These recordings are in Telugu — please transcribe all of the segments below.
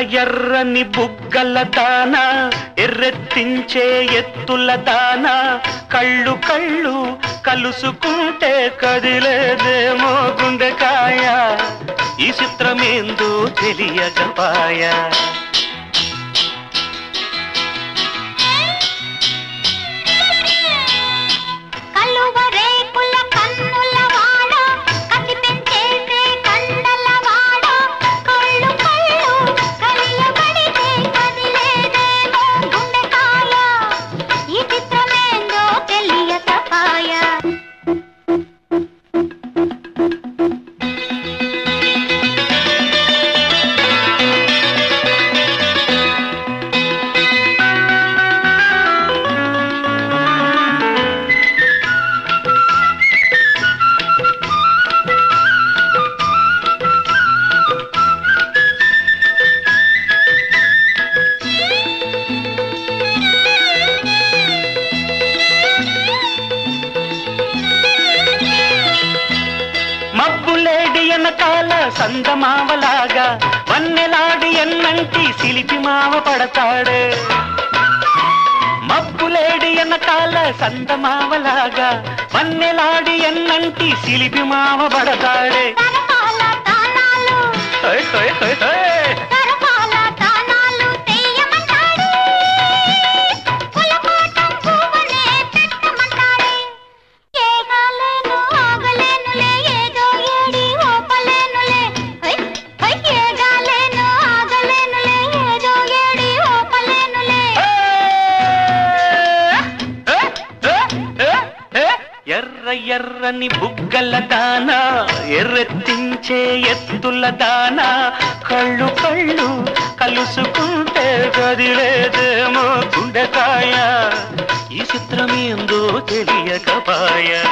ఎర్రని బుగ్గల దాన ఎర్రెత్తించే ఎత్తుల దాన కళ్ళు కళ్ళు కలుసుకుంటే కదిలేదేమో గుండెకాయ ఈ చిత్రమేందో తెలియకపాయా కలువ రేకుల కన్నుల వాడ కసి పెంచేసే కండల వాడ కళ్ళు కళ్ళు కలియబడితే కదిలేదేమో గుండెకాయ ఈ చిత్రమేందో తెలియకపాయ మబ్బులేడి ఎనకాల సందమావలాగా వన్నెలాడి ఎన్నంటి సిలిపి మావ పడతాడే మబ్బులేడి ఎనకాల సందమావలాగా వన్నెలాడి ఎన్నంటి సిలిపి మావ పడతాడే తరపాల తానాలు హోయ్ హోయ్ హోయ్ హోయ్. తరపాల తానాలు తెయ్యమంటాడు కులకోటం పువ్వునే పెట్టమంటాడు ఏగాలేను ఆగలేనులే ఏదో ఏడి ఓపలేనులే హై హై ఏగాలేను ఆగలేనులే ఏదో ఏడి ఓపలేనులే ఏ, ఏ, ఏ, ఏ, ఎర్ర ఎర్రని బుగ్గల దాన ఎర్రెత్తించే ఎత్తుల దాన కళ్ళు కళ్ళు కలుసుకుంటే గదిలేదేమో గుండెకాయ ఈ చిత్రం ఏందో తెలియకపాయా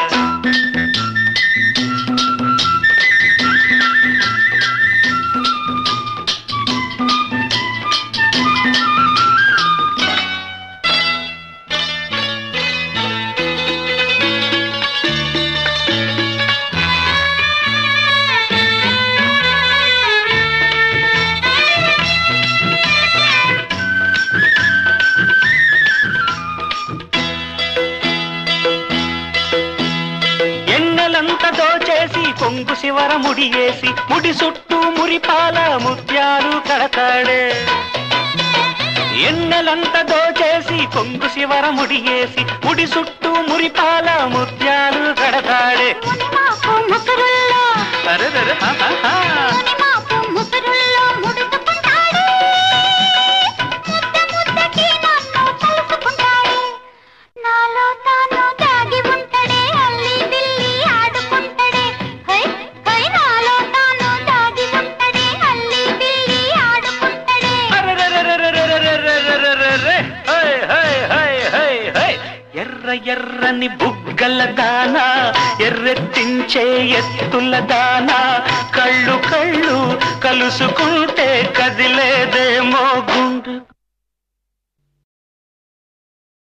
ఎన్నెలంత దోచేసి కొంగు శివర ముడియేసి ముడి చుట్టూ మురిపాల ముత్యాలు కడతాడే ఎన్నెలంత దోచేసి కొంగు శివర ముడియేసి ముడి చుట్టూ మురిపాల ముత్యాలు కడతాడే మునిమాపు ముసురుల్లో అరెరెరె, హా, హా, హా. మునిమాపు ముసురుల్లో ముడుచుకుంటాడు ముద్ద ముద్దకి నన్ను కలుసుకుంటాడు నాలో తాను దాగి ఉంటాడే అల్లి బిల్లి ఆడుకుంటాడే హై హై నాలో తాను దాగి ఉంటాడే అల్లి బిల్లి ఆడుకుంటాడే అరెరెరెరెరెరెరెరెరెరెరెరె. హై, హై, హై, హై, హై. ఎర్ర ఎర్రని బుగ్గల దాన ఎర్రెత్తించే ఎత్తుల దాన కళ్ళు కళ్ళు కలుసుకుంటే కదిలేదే